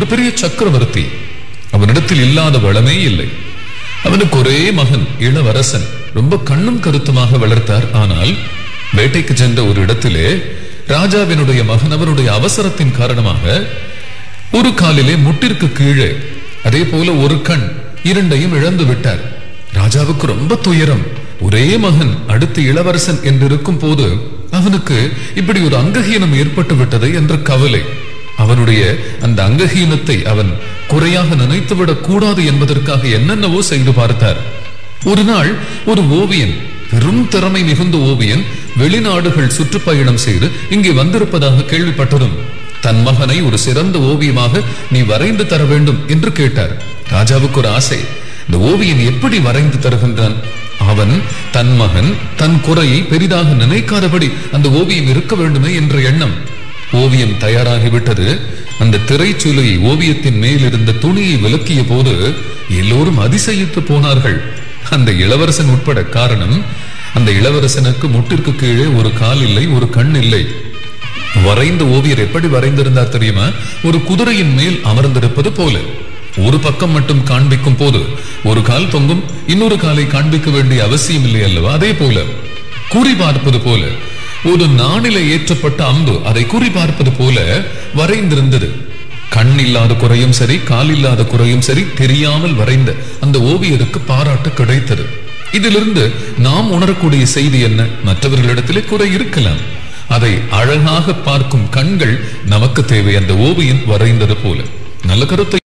பெரிய சக்கரவர்த்தி அவனிடத்தில் இல்லாத வளமே இல்லை அவனுக்கு ஒரே மகன் இளவரசன் ரொம்ப கண்ணும் கருத்துமாக வளர்த்தார் ஆனால் வேட்டைக்கு சென்ற ஒரு இடத்திலே ராஜாவினுடைய மகன் அவருடைய அவசரத்தின் காரணமாக ஒரு காலிலே முட்டிற்கு கீழே அதே போல ஒரு கண் இரண்டையும் இழந்து விட்டார் ராஜாவுக்கு ரொம்ப துயரம் ஒரே மகன் அடுத்து இளவரசன் என்றிருக்கும் போது அவனுக்கு இப்படி ஒரு அங்கஹீனம் ஏற்பட்டு விட்டது என்ற கவலை அவனுடைய அந்த அங்கஹீனத்தை அவன் குறையாக நினைத்துவிடக் கூடாது என்பதற்காக என்னென்னவோ செய்து பார்த்தார் ஒரு நாள் ஒரு ஓவியன் பெரும் திறமை மிகுந்த ஓவியன் வெளிநாடுகள் சுற்றுப்பயணம் செய்து இங்கே வந்திருப்பதாக கேள்விப்பட்டதும் தன் மகனை ஒரு சிறந்த ஓவியமாக நீ வரைந்து தர வேண்டும் என்று கேட்டார் ராஜாவுக்கு ஒரு ஆசை இந்த ஓவியன் எப்படி வரைந்து தருகின்றான் அவன் தன் மகன் தன் குறையை பெரிதாக நினைக்காதபடி அந்த ஓவியம் இருக்க வேண்டுமே என்ற எண்ணம் ஓவியம் தயாராகிவிட்டது அந்த திரைச்சூலையை ஓவியத்தின் மேல் இருந்த துணியை விலக்கிய போது எல்லோரும் அதிசயித்து போனார்கள் அந்த இளவரசன் உட்பட காரணம் அந்த இளவரசனுக்கு முட்டிற்கு கீழே ஒரு கால் இல்லை ஒரு கண் இல்லை வரைந்த ஓவியர் எப்படி வரைந்திருந்தார் தெரியுமா ஒரு குதிரையின் மேல் அமர்ந்திருப்பது போல ஒரு பக்கம் மட்டும் காண்பிக்கும் போது ஒரு கால் தொங்கும் இன்னொரு காலை காண்பிக்க வேண்டிய அவசியம் இல்லை அல்லவா அதே போல குறி பார்ப்பது போல ஒரு நாணில ஏற்றப்பட்ட அம்பு அதை குறி பார்ப்பது போல வரைந்திருந்தது கண் இல்லாத குறையும் சரி கால் இல்லாத குறையும் சரி தெரியாமல் வரைந்த அந்த ஓவியருக்கு பாராட்டு கிடைத்தது இதிலிருந்து நாம் உணரக்கூடிய செய்தி என்ன மற்றவர்களிடத்திலே குறை இருக்கலாம் அதை அழகாக பார்க்கும் கண்கள் நமக்கு தேவை அந்த ஓவியன் வரைந்தது போல நல்ல கருத்தை